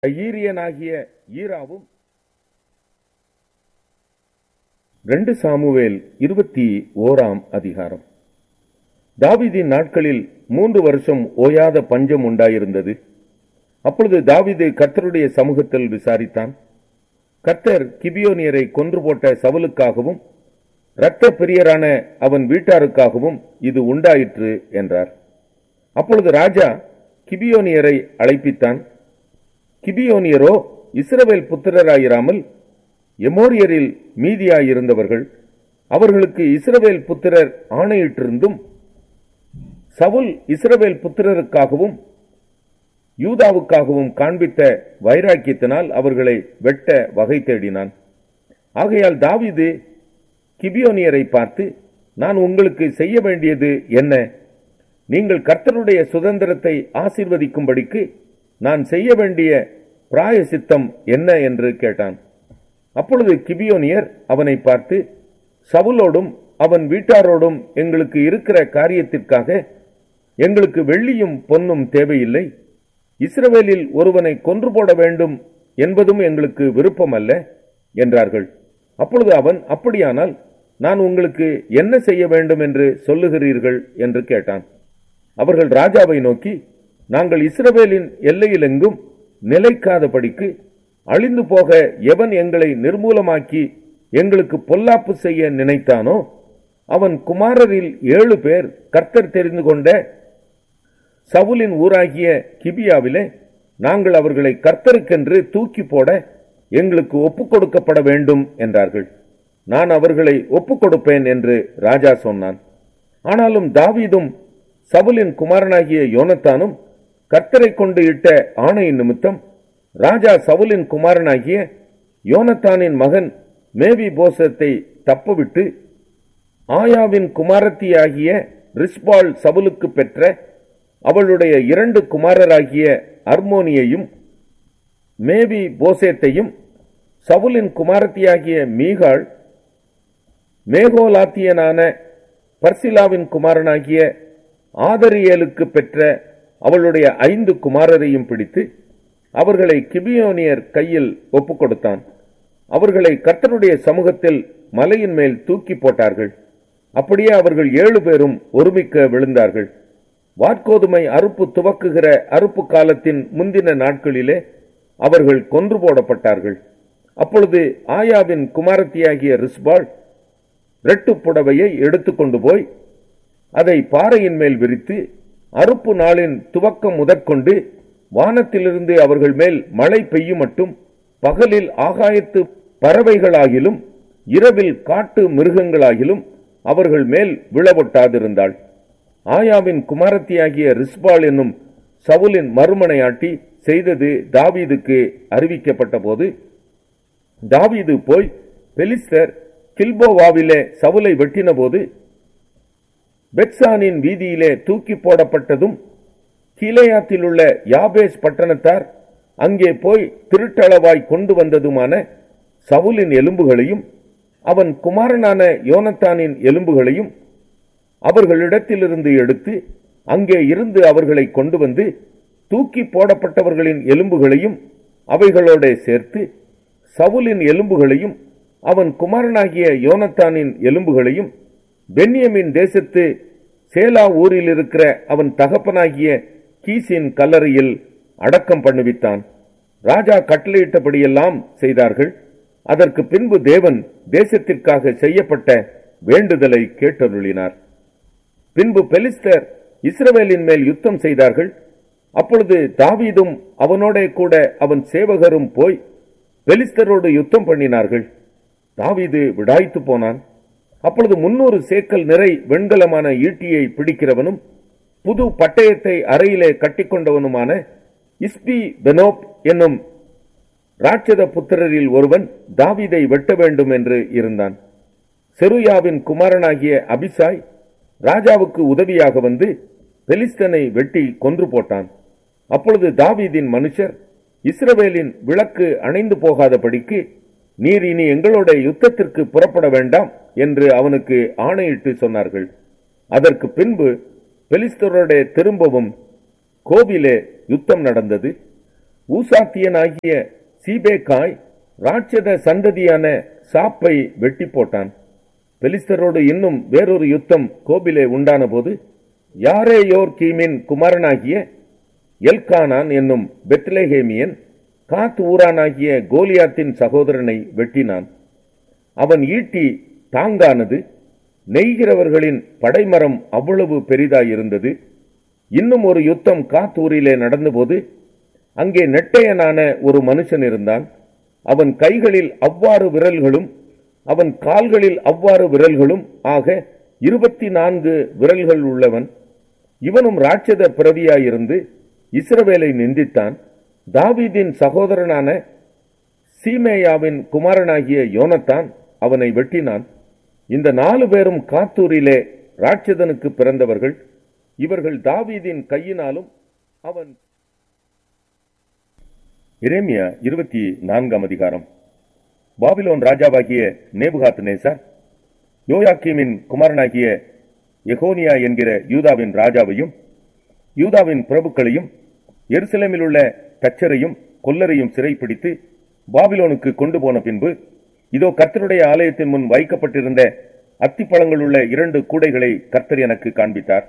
ஈரியனாகிய ஈராவும் ரெண்டு சாமுவேல் இருபத்தி ஓராம் அதிகாரம் தாவீதின் நாட்களில் மூன்று வருஷம் ஓயாத பஞ்சம் உண்டாயிருந்தது அப்பொழுது தாவீது கர்த்தருடைய சமூகத்தில் விசாரித்தான் கர்த்தர் கிபியோனியரை கொன்று போட்ட சவுலுக்காகவும் இரத்த பிரியரான அவன் வீட்டாருக்காகவும் இது உண்டாயிற்று என்றார் அப்பொழுது ராஜா கிபியோனியரை அழைப்பித்தான் கிபியோனியரோ இஸ்ரவேல் புத்திரராயிராமல் எமோரியரில் மீதியாயிருந்தவர்கள் அவர்களுக்கு இஸ்ரவேல் புத்திரர் ஆணையிட்டிருந்தும் சவுல் இஸ்ரவேல் புத்திரருக்காகவும் யூதாவுக்காகவும் காண்பித்த வைராக்கியத்தினால் அவர்களை வெட்ட வகை தேடினான் ஆகையால் தாவீது கிபியோனியரை பார்த்து நான் உங்களுக்கு செய்ய வேண்டியது என்ன நீங்கள் கர்த்தருடைய சுதந்திரத்தை ஆசீர்வதிக்கும்படிக்கு நான் செய்ய வேண்டிய பிராயசித்தம் என்ன என்று கேட்டான் அப்பொழுது கிபியோனியர் அவனை பார்த்து சவுலோடும் அவன் வீட்டாரோடும் எங்களுக்கு இருக்கிற காரியத்திற்காக எங்களுக்கு வெள்ளியும் பொன்னும் தேவையில்லை இஸ்ரவேலில் ஒருவனை கொன்று போட வேண்டும் என்பதும் எங்களுக்கு விருப்பம் அல்ல என்றார்கள் அப்பொழுது அவன் அப்படியானால் நான் உங்களுக்கு என்ன செய்ய வேண்டும் என்று சொல்லுகிறீர்கள் என்று கேட்டான் அவர்கள் ராஜாவை நோக்கி நாங்கள் இஸ்ரவேலின் எல்லையிலெங்கும் நிலைக்காதபடிக்கு அழிந்து போக எவன் எங்களை நிர்மூலமாக்கி எங்களுக்கு பொல்லாப்பு செய்ய நினைத்தானோ அவன் குமாரரில் ஏழு பேர் கர்த்தர் தெரிந்து கொண்ட சவுலின் ஊராகிய கிபியாவிலே நாங்கள் அவர்களை கர்த்தருக்கென்று தூக்கி போட எங்களுக்கு ஒப்புக் கொடுக்கப்பட வேண்டும் என்றார்கள் நான் அவர்களை ஒப்புக் கொடுப்பேன் என்று ராஜா சொன்னான் ஆனாலும் தாவீதும் சவுலின் குமாரனாகிய யோனத்தானும் கர்த்தரை கொண்டு இட்ட ஆணையின் நிமித்தம் ராஜா சவுலின் குமாரனாகிய யோனத்தானின் மகன் மேவி போசத்தை தப்பவிட்டு ஆயாவின் குமாரத்தியாகிய ரிஸ்பால் சவுலுக்கு பெற்ற அவளுடைய இரண்டு குமாரராகிய அர்மோனியையும் மேவி போசேத்தையும் சவுலின் குமாரத்தியாகிய மீகாள் மேகோலாத்தியனான பர்சிலாவின் குமாரனாகிய ஆதரியலுக்கு பெற்ற அவளுடைய ஐந்து குமாரரையும் பிடித்து அவர்களை கிபியோனியர் கையில் ஒப்புக் கொடுத்தான் அவர்களை கர்த்தருடைய சமூகத்தில் மலையின் மேல் தூக்கி போட்டார்கள் அப்படியே அவர்கள் ஏழு பேரும் ஒருமிக்க விழுந்தார்கள் வாட்கோதுமை அறுப்பு துவக்குகிற அறுப்பு காலத்தின் முந்தின நாட்களிலே அவர்கள் கொன்று போடப்பட்டார்கள் அப்பொழுது ஆயாவின் குமாரத்தியாகிய ரிஸ்பால் ரெட்டு புடவையை எடுத்துக்கொண்டு போய் அதை பாறையின் மேல் விரித்து அறுப்பு நாளின் துவக்கம் முதற்கொண்டு வானத்திலிருந்து அவர்கள் மேல் மழை பெய்யும் மட்டும் பகலில் ஆகாயத்து பறவைகளாகிலும் இரவில் காட்டு மிருகங்களாகிலும் அவர்கள் மேல் விழவொட்டாதிருந்தாள் ஆயாவின் குமாரத்தியாகிய ரிஸ்பால் என்னும் சவுலின் மறுமனையாட்டி செய்தது தாவீதுக்கு அறிவிக்கப்பட்ட போது தாவீது போய் பெலிஸ்தர் கில்போவாவிலே சவுலை வெட்டின போது பெட்சானின் வீதியிலே தூக்கி போடப்பட்டதும் கீலேயாத்தில் உள்ள யாபேஸ் பட்டணத்தார் அங்கே போய் திருட்டளவாய் கொண்டு வந்ததுமான சவுலின் எலும்புகளையும் அவன் குமாரனான யோனத்தானின் எலும்புகளையும் அவர்களிடத்திலிருந்து எடுத்து அங்கே இருந்து அவர்களை கொண்டு வந்து தூக்கி போடப்பட்டவர்களின் எலும்புகளையும் அவைகளோட சேர்த்து சவுலின் எலும்புகளையும் அவன் குமாரனாகிய யோனத்தானின் எலும்புகளையும் பென்யமின் தேசத்து சேலா ஊரில் இருக்கிற அவன் தகப்பனாகிய கீசின் கல்லறையில் அடக்கம் பண்ணுவித்தான் ராஜா கட்டளையிட்டபடியெல்லாம் செய்தார்கள் அதற்கு பின்பு தேவன் தேசத்திற்காக செய்யப்பட்ட வேண்டுதலை கேட்டருளினார் பின்பு பெலிஸ்தர் இஸ்ரவேலின் மேல் யுத்தம் செய்தார்கள் அப்பொழுது தாவீதும் அவனோட கூட அவன் சேவகரும் போய் பெலிஸ்தரோடு யுத்தம் பண்ணினார்கள் தாவீது விடாய்த்து போனான் அப்பொழுது முன்னூறு சேக்கல் நிறை வெண்கலமான ஈட்டியை பிடிக்கிறவனும் புது பட்டயத்தை அறையிலே கட்டிக்கொண்டவனுமான இஸ்பி பெனோப் என்னும் ராட்சத புத்திரரில் ஒருவன் தாவீதை வெட்ட வேண்டும் என்று இருந்தான் செருயாவின் குமாரனாகிய அபிசாய் ராஜாவுக்கு உதவியாக வந்து பெலிஸ்தனை வெட்டி கொன்று போட்டான் அப்பொழுது தாவீதின் மனுஷர் இஸ்ரவேலின் விளக்கு அணைந்து போகாதபடிக்கு நீர் இனி எங்களோட யுத்தத்திற்கு புறப்பட வேண்டாம் என்று அவனுக்கு ஆணையிட்டு சொன்னார்கள் அதற்கு பின்பு பெலிஸ்தரோட திரும்பவும் கோவிலே யுத்தம் நடந்தது ஊசாத்தியனாகிய சீபேக்காய் ராட்சத சந்ததியான சாப்பை வெட்டி போட்டான் பெலிஸ்தரோடு இன்னும் வேறொரு யுத்தம் கோபிலே உண்டான போது யாரேயோர் கீமின் குமாரனாகிய எல்கானான் என்னும் பெத்லேஹேமியன் காத் ஊரானாகிய கோலியாத்தின் சகோதரனை வெட்டினான் அவன் ஈட்டி தாங்கானது நெய்கிறவர்களின் படைமரம் அவ்வளவு பெரிதாயிருந்தது இன்னும் ஒரு யுத்தம் காத்தூரிலே நடந்தபோது அங்கே நெட்டையனான ஒரு மனுஷன் இருந்தான் அவன் கைகளில் அவ்வாறு விரல்களும் அவன் கால்களில் அவ்வாறு விரல்களும் ஆக இருபத்தி நான்கு விரல்கள் உள்ளவன் இவனும் ராட்சத பிறவியாயிருந்து இஸ்ரவேலை நிந்தித்தான் தாவீதின் சகோதரனான சீமேயாவின் குமாரனாகிய யோனத்தான் அவனை வெட்டினான் இந்த நாலு பேரும் காத்தூரிலே ராட்சதனுக்கு பிறந்தவர்கள் இவர்கள் தாவீதின் கையினாலும் அவன் இரேமியா இருபத்தி நான்காம் அதிகாரம் பாபிலோன் ராஜாவாகிய நேபுகாத் நேசா யோயாக்கீமின் குமாரனாகிய எகோனியா என்கிற யூதாவின் ராஜாவையும் யூதாவின் பிரபுக்களையும் எருசலேமில் உள்ள தச்சரையும் கொல்லரையும் சிறைப்பிடித்து பாபிலோனுக்கு கொண்டு போன பின்பு இதோ கர்த்தருடைய ஆலயத்தின் முன் வைக்கப்பட்டிருந்த அத்திப்பழங்கள் உள்ள இரண்டு கூடைகளை கர்த்தர் எனக்கு காண்பித்தார்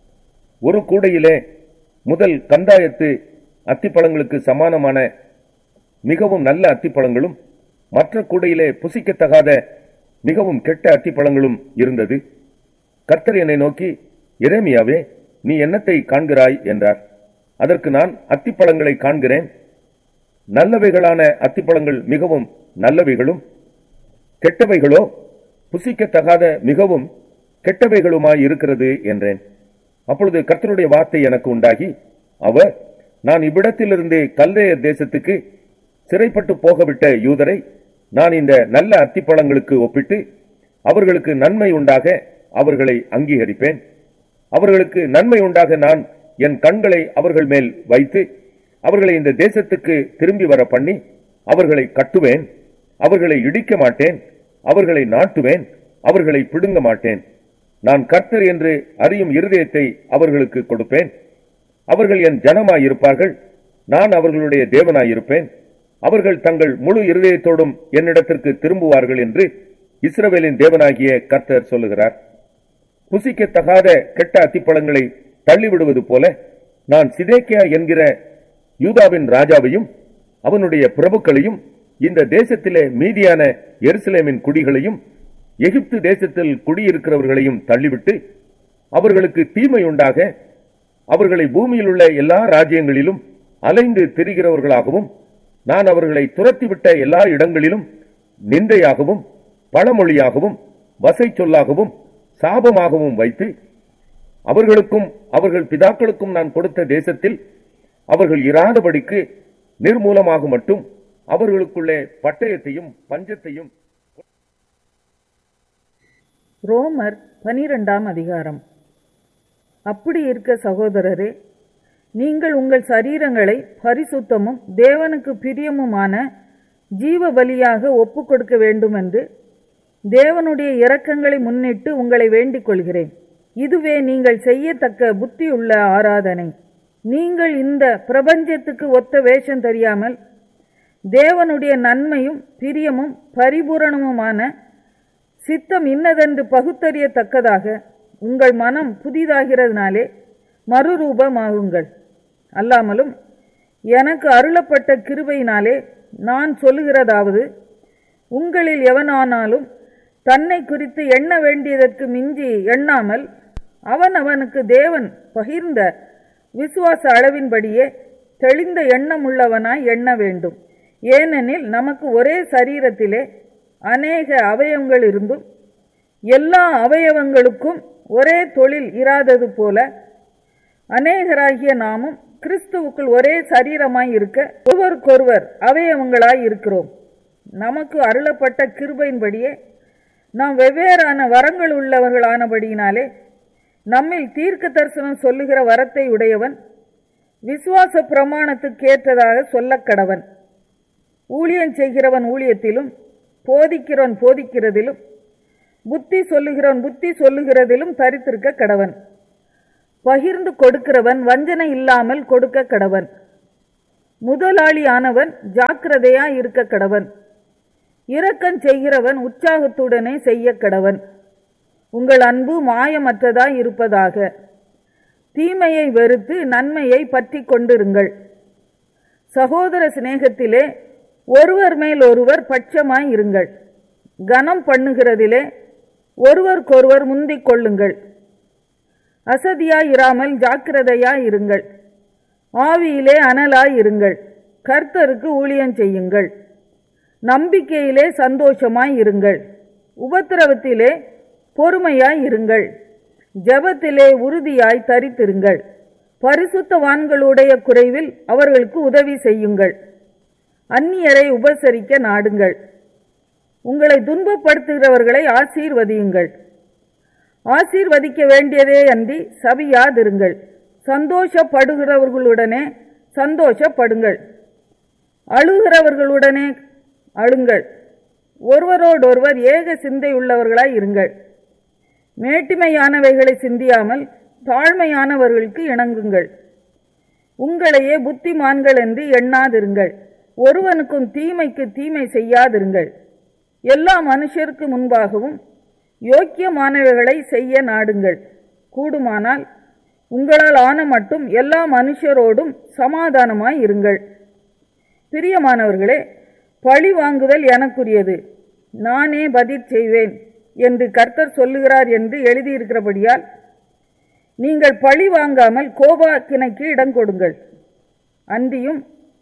ஒரு கூடையிலே முதல் கந்தாயத்து அத்திப்பழங்களுக்கு சமானமான மிகவும் நல்ல அத்திப்பழங்களும் மற்ற கூடையிலே புசிக்கத்தகாத மிகவும் கெட்ட அத்திப்பழங்களும் இருந்தது கர்த்தர் என்னை நோக்கி எரேமியாவே நீ என்னத்தை காண்கிறாய் என்றார் அதற்கு நான் அத்திப்பழங்களை காண்கிறேன் நல்லவைகளான அத்திப்பழங்கள் மிகவும் நல்லவைகளும் கெட்டவைகளோ புசிக்கத்தகாத மிகவும் கெட்டவைகளுமாய் இருக்கிறது என்றேன் அப்பொழுது கர்த்தருடைய வார்த்தை எனக்கு உண்டாகி அவர் நான் இவ்விடத்திலிருந்தே கல்தேய தேசத்துக்கு சிறைப்பட்டு போகவிட்ட யூதரை நான் இந்த நல்ல அத்திப்பழங்களுக்கு ஒப்பிட்டு அவர்களுக்கு நன்மை உண்டாக அவர்களை அங்கீகரிப்பேன் அவர்களுக்கு நன்மை உண்டாக நான் என் கண்களை அவர்கள் மேல் வைத்து அவர்களை இந்த தேசத்துக்கு திரும்பி வர பண்ணி அவர்களை கட்டுவேன் அவர்களை இடிக்க மாட்டேன் அவர்களை நாட்டுவேன் அவர்களை பிடுங்க மாட்டேன் நான் கர்த்தர் என்று அறியும் இருதயத்தை அவர்களுக்கு கொடுப்பேன் அவர்கள் என் ஜனமாயிருப்பார்கள் நான் அவர்களுடைய தேவனாயிருப்பேன் அவர்கள் தங்கள் முழு இருதயத்தோடும் என்னிடத்திற்கு திரும்புவார்கள் என்று இஸ்ரவேலின் தேவனாகிய கர்த்தர் சொல்லுகிறார் புசிக்கத்தகாத கெட்ட அத்திப்பழங்களை தள்ளிவிடுவது போல நான் சிதேக்கியா என்கிற யூதாவின் ராஜாவையும் அவனுடைய பிரபுக்களையும் இந்த தேசத்திலே மீதியான எருசலேமின் குடிகளையும் எகிப்து தேசத்தில் குடியிருக்கிறவர்களையும் தள்ளிவிட்டு அவர்களுக்கு தீமை உண்டாக அவர்களை பூமியில் உள்ள எல்லா ராஜ்யங்களிலும் அலைந்து திரிகிறவர்களாகவும் நான் அவர்களை துரத்திவிட்ட எல்லா இடங்களிலும் நிந்தையாகவும் பழமொழியாகவும் வசை சொல்லாகவும் சாபமாகவும் வைத்து அவர்களுக்கும் அவர்கள் பிதாக்களுக்கும் நான் கொடுத்த தேசத்தில் அவர்கள் இராதபடிக்கு நிர்மூலமாக மட்டும் அவர்களுக்குள்ளே பட்டயத்தையும் பஞ்சத்தையும் ரோமர் பனிரெண்டாம் அதிகாரம் அப்படி இருக்க சகோதரரே நீங்கள் உங்கள் சரீரங்களை பரிசுத்தமும் தேவனுக்கு பிரியமுமான ஜீவ பலியாக ஒப்புக் கொடுக்க வேண்டும் என்று தேவனுடைய இரக்கங்களை முன்னிட்டு உங்களை வேண்டிக் கொள்கிறேன் இதுவே நீங்கள் செய்யத்தக்க புத்தியுள்ள ஆராதனை நீங்கள் இந்த பிரபஞ்சத்துக்கு ஒத்த வேஷம் தெரியாமல் தேவனுடைய நன்மையும் பிரியமும் பரிபூரணமுமான சித்தம் இன்னதென்று பகுத்தறியத்தக்கதாக உங்கள் மனம் புதிதாகிறதுனாலே மறுரூபமாகுங்கள் அல்லாமலும் எனக்கு அருளப்பட்ட கிருபையினாலே நான் சொல்லுகிறதாவது உங்களில் எவனானாலும் தன்னை குறித்து எண்ண வேண்டியதற்கு மிஞ்சி எண்ணாமல் அவன் அவனுக்கு தேவன் பகிர்ந்த விசுவாச அளவின்படியே தெளிந்த எண்ணம் உள்ளவனாய் எண்ண வேண்டும் ஏனெனில் நமக்கு ஒரே சரீரத்திலே அநேக அவயவங்கள் இருந்தும் எல்லா அவயவங்களுக்கும் ஒரே தொழில் இராதது போல அநேகராகிய நாமும் கிறிஸ்துவுக்குள் ஒரே சரீரமாய் இருக்க ஒருவருக்கொருவர் அவயவங்களாய் இருக்கிறோம் நமக்கு அருளப்பட்ட கிருபையின்படியே நாம் வெவ்வேறான வரங்கள் உள்ளவர்களானபடியினாலே நம்மில் தீர்க்க தரிசனம் சொல்லுகிற வரத்தை உடையவன் விசுவாச பிரமாணத்துக்கேற்றதாக சொல்லக் கடவன் ஊழியம் செய்கிறவன் ஊழியத்திலும் போதிக்கிறவன் போதிக்கிறதிலும் புத்தி சொல்லுகிறவன் புத்தி சொல்லுகிறதிலும் தரித்திருக்க கடவன் பகிர்ந்து கொடுக்கிறவன் வஞ்சனை இல்லாமல் கொடுக்க கடவன் முதலாளியானவன் ஜாக்கிரதையா இருக்க கடவன் இரக்கஞ் செய்கிறவன் உற்சாகத்துடனே செய்ய கடவன் உங்கள் அன்பு மாயமற்றதாய் இருப்பதாக தீமையை வெறுத்து நன்மையை பற்றி கொண்டிருங்கள் சகோதர சிநேகத்திலே ஒருவர் மேல் ஒருவர் பட்சமாய் இருங்கள் கனம் பண்ணுகிறதிலே ஒருவருக்கொருவர் முந்திக் கொள்ளுங்கள் அசதியாய் இராமல் ஜாக்கிரதையாய் இருங்கள் ஆவியிலே அனலாய் இருங்கள் கர்த்தருக்கு ஊழியம் செய்யுங்கள் நம்பிக்கையிலே சந்தோஷமாய் இருங்கள் உபத்திரவத்திலே பொறுமையாய் இருங்கள் ஜெபத்திலே உறுதியாய் தரித்திருங்கள் பரிசுத்தவான்களுடைய குறைவில் அவர்களுக்கு உதவி செய்யுங்கள் அந்நியரை உபசரிக்க நாடுங்கள் உங்களை துன்பப்படுத்துகிறவர்களை ஆசீர்வதியுங்கள் ஆசீர்வதிக்க வேண்டியதே அன்றி சபியாதிருங்கள் சந்தோஷப்படுகிறவர்களுடனே சந்தோஷப்படுங்கள் அழுகிறவர்களுடனே அழுங்கள் ஒருவரோடொருவர் ஏக சிந்தை உள்ளவர்களாய் இருங்கள் மேட்டிமையானவைகளை சிந்தியாமல் தாழ்மையானவர்களுக்கு இணங்குங்கள் உங்களையே புத்திமான்கள் என்று எண்ணாதிருங்கள் ஒருவனுக்கும் தீமைக்கு தீமை செய்யாதிருங்கள் எல்லா மனுஷருக்கு முன்பாகவும் யோக்கியமானவைகளை செய்ய நாடுங்கள் கூடுமானால் உங்களால் ஆன மட்டும் எல்லா மனுஷரோடும் சமாதானமாய் இருங்கள் பிரியமானவர்களே பழி வாங்குதல் எனக்குரியது நானே பதில் செய்வேன் என்று கர்த்தர் சொல்லுகிறார் என்று எழுதியிருக்கிறபடியால் நீங்கள் பழி வாங்காமல் கோபாக்கினைக்கு இடம் கொடுங்கள் அன்றியும்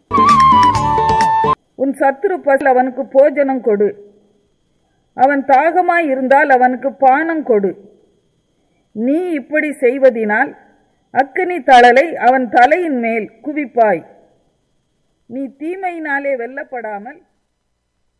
உன் சத்துரு பசல் அவனுக்கு போஜனம் கொடு அவன் தாகமாய் இருந்தால் அவனுக்கு பானம் கொடு நீ இப்படி செய்வதினால் அக்கினி தழலை அவன் தலையின் மேல் குவிப்பாய் நீ தீமையினாலே வெல்லப்படாமல்